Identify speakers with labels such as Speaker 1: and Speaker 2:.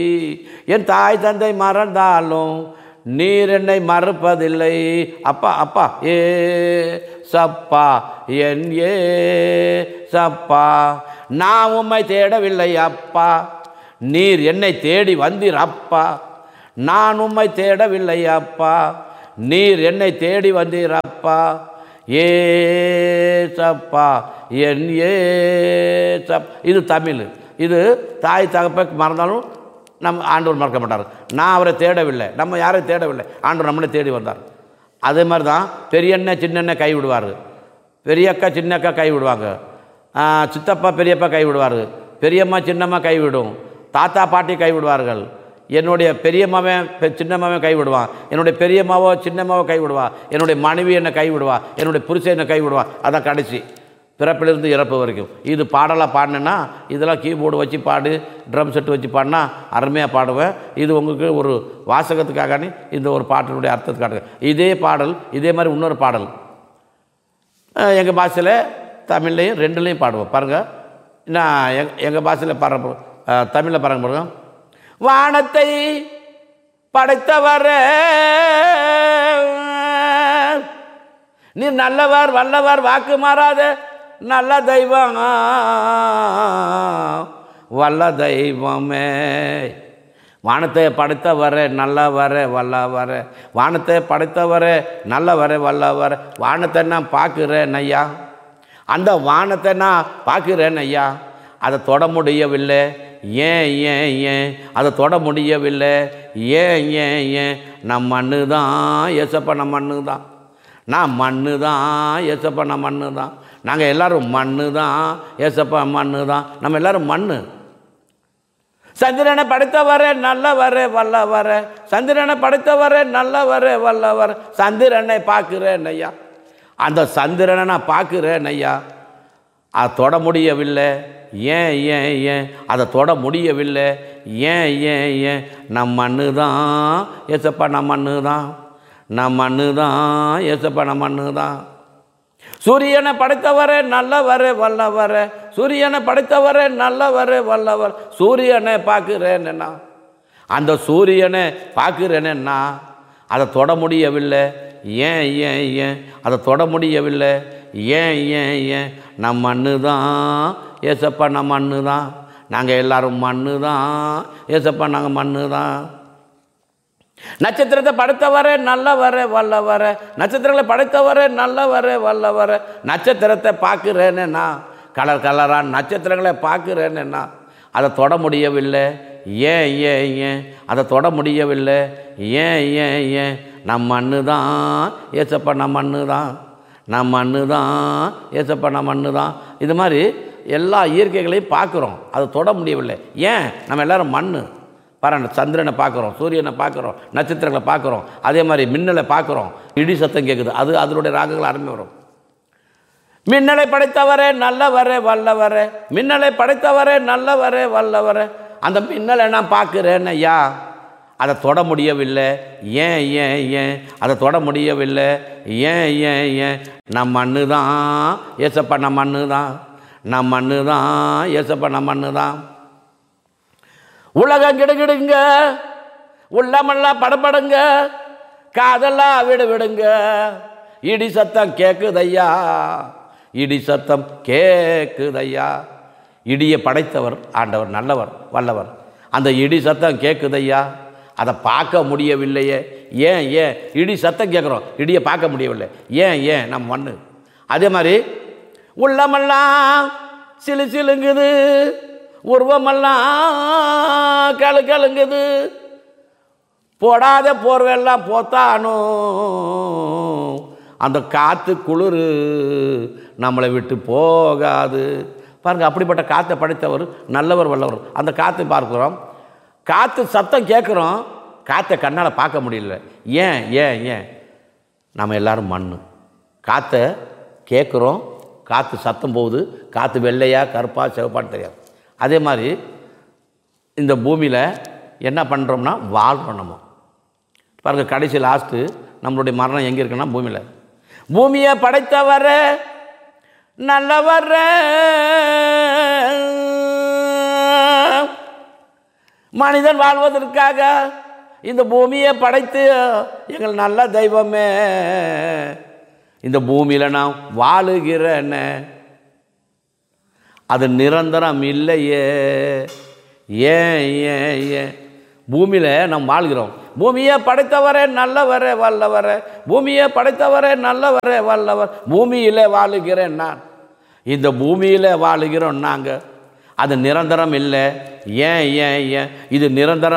Speaker 1: என் தாய் தந்தை மறந்தாலும் நீர் என்னை மறப்பதில்லை அப்பா அப்பா ஏ சப்பா என் ஏ சப்பா நான் உம்மை தேடவில்லை அப்பா நீர் என்னை தேடி வந்தீர் அப்பா நான் உம்மை தேடவில்லை அப்பா நீர் என்னை தேடி வந்தீர் அப்பா ஏ சப்பா என் ஏ சப் இது தமிழ் இது தாய் தகப்பை மறந்தாலும் நம்ம ஆண்டவர் மறக்க மாட்டார் நான் அவரை தேடவில்லை நம்ம யாரையும் தேடவில்லை ஆண்டவர் நம்மளை தேடி வந்தார் அதே மாதிரி தான் பெரியண்ணன் சின்னண்ணன் கை விடுவார் பெரியக்கா சின்னக்கா கை விடுவாங்க ஆ, சித்தப்பா பெரியப்பா கை விடுவார் பெரியம்மா சின்னம்மா கை விடும் தாத்தா பாட்டி கை விடுவார்கள் என்னுடைய பெரியம்மாவன் பெ- சின்னம்மாவன் கை விடுவான் என்னுடைய பெரியம்மாவோ சின்னம்மாவோ கை விடுவா என்னுடைய மனைவி என்னை கை விடுவா என்னுடைய புருஷன் என்னை கை விடுவா அதான் கடைசி பிறப்பிலிருந்து இறப்பு வரைக்கும் இது பாடலாக பாடினேன்னா இதெல்லாம் கீபோர்டு வச்சு பாடு ட்ரம் செட்டு வச்சு பாடினா அருமையாக பாடுவேன் இது உங்களுக்கு ஒரு வாசகத்துக்காக இந்த ஒரு பாட்டினுடைய அர்த்தத்துக்காக இதே பாடல் இதே மாதிரி இன்னொரு பாடல் எங்கள் பாஷையில் தமிழ்லையும் ரெண்டுலேயும் பாடுவோம் பாருங்கள் நான் எங் எங்கள் பாஷையில் பாடுற தமிழில் பாருங்க பாருங்க வானத்தை படைத்தவர நீ நல்லவர் வல்லவர் வாக்கு மாறாத நல்ல தெய்வம் வல்ல தெய்வமே வானத்தை படைத்தவர நல்லவர வல்லவர வானத்தை படைத்தவர நல்லவர வல்லவர வானத்தை நான் பார்க்குறேன் ஐயா அந்த வானத்தை நான் பார்க்குறேன் ஐயா அதை தொட முடியவில்லை ஏன் ஏன் ஏன் அதை தொட முடியவில்லை ஏன் ஏன் ஏன் நான் மண்ணு தான் எசப்ப நான் மண்ணு தான் நான் மண்ணு தான் ஏசப்பா நான் மண்ணு தான் நாங்கள் எல்லாரும் மண்ணு தான் ஏசப்பா மண்ணு தான் நம்ம எல்லாரும் மண்ணு சந்திரனை படைத்தவரே நல்லவரே வல்லவரே சந்திரனை படைத்தவரே நல்லவரே வல்லவர் சந்திரனை பார்க்கிறேன் ஐயா அந்த சந்திரனை நான் பார்க்கிறேன் ஐயா அதை தொட முடியவில்லை ஏன் ஏன் ஏன் அதை தொட முடியவில்லை ஏன் ஏன் ஏன் நம் மண்ணு தான் ஏசப்பா நான் மண்ணு தான் நான் மண்ணு தான் ஏசப்பா நான் மண்ணு தான் சூரியனை படைத்தவரே நல்லவரே வல்லவரே சூரியனை படைத்தவரே நல்லவரே வல்லவர் சூரியனை பார்க்குறேன்னா அந்த சூரியனை பார்க்குறேன்னா அதை தொட முடியவில்லை ஏன் ஏன் ஏன் அதை தொட முடியவில்லை ஏன் ஏன் ஏன் நம் மண்ணு தான் ஏசப்பா நம்ம மண்ணு தான் நாங்கள் எல்லாரும் மண்ணு தான் ஏசப்பா நாங்கள் மண்ணு தான் நட்சத்திரத்தை படைத்தவரே நல்லவரே வல்லவரே நட்சத்திரங்களை படைத்தவரே நல்லவரே வல்லவரே நட்சத்திரத்தை பார்க்குறேன்னா கலர் கலராக நட்சத்திரங்களை பார்க்குறேன்னா அதை தொட முடியவில்லை ஏன் ஏன் ஏன் அதை தொட முடியவில்லை ஏன் ஏன் ஏன் நம் மண்ணு தான் ஏசப்பா நம்ம மண்ணு தான் நம் மண்ணு தான் ஏசப்பா நம்ம மண்ணு தான் இது மாதிரி எல்லா இயற்கைகளையும் பார்க்குறோம் அதை தொட முடியவில்லை ஏன் நம்ம எல்லாரும் மண்ணு பாருங்க சந்திரனை பார்க்குறோம் சூரியனை பார்க்குறோம் நட்சத்திரங்களை பார்க்குறோம் அதே மாதிரி மின்னலை பார்க்குறோம் இடி சத்தம் கேட்குது அது அதனுடைய ராகங்கள் அருமை வரும் மின்னலை படைத்தவரே நல்லவரே வல்லவரே மின்னலை படைத்தவரே நல்லவரே வல்லவரே அந்த மின்னலை நான் பார்க்குறேன் ஐயா அதை தொட முடியவில்லை ஏன் ஏன் ஏன் அதை தொட முடியவில்லை ஏன் ஏன் ஏன் நம் மண்ணு தான் ஏசப்பா நம்ம மண்ணு தான் நம் மண்ணு தான் ஏசப்பா நம்ம மண்ணு தான் உலகம் கிடுகிடுங்க உள்ளமெல்லாம் படபடுங்க காதெல்லாம் விடு விடுங்க இடி சத்தம் கேக்குதையா இடி சத்தம் கேக்குதையா இடியை படைத்தவர் ஆண்டவர் நல்லவர் வல்லவர் அந்த இடி சத்தம் கேக்குதையா அதை பார்க்க முடியவில்லையே ஏன் ஏன் இடி சத்தம் கேட்குறோம் இடியை பார்க்க முடியவில்லை ஏன் ஏன் நம்ம மண்ணு அதே மாதிரி உள்ளமெல்லாம் சிலு சிலுங்குது உருவமெல்லாம் கழு கழுங்குது போடாத போர்வெல்லாம் போத்தானோ அந்த காற்று குளிர் நம்மளை விட்டு போகாது பாருங்கள் அப்படிப்பட்ட காற்றை படைத்தவர் நல்லவர் வல்லவர் அந்த காற்றை பார்க்குறோம் காற்று சத்தம் கேட்குறோம் காற்றை கண்ணால் பார்க்க முடியல ஏன் ஏன் ஏன் நம்ம எல்லாரும் மண் காற்றை கேட்குறோம் காற்று சத்தம் போகுது காற்று வெள்ளையா கருப்பா சிவப்பான்னு தெரியாது அதே மாதிரி இந்த பூமியில் என்ன பண்ணுறோம்னா வாழ்கிறோம் நம்ம பாருங்க கடைசி லாஸ்ட்டு நம்மளுடைய மரணம் எங்கே இருக்குன்னா பூமியில் பூமியை படைத்தவர நல்லவர மனிதன் வாழ்வதற்காக இந்த பூமியை படைத்து எங்கள் நல்ல தெய்வமே இந்த பூமியில் நான் வாழுகிறேன்னு அது நிரந்தரம் இல்லையே ஏன் ஏன் ஏன் பூமியில் நாம் வாழ்கிறோம் பூமியை படைத்தவரே நல்லவரே வல்லவரே பூமியை படைத்தவரே நல்லவரே வல்லவர் பூமியில் வாழுகிறேன் நான் இந்த பூமியில் வாழுகிறோம் நாங்கள் அது நிரந்தரம் இல்லை ஏன் ஏன் ஏன் இது நிரந்தரம்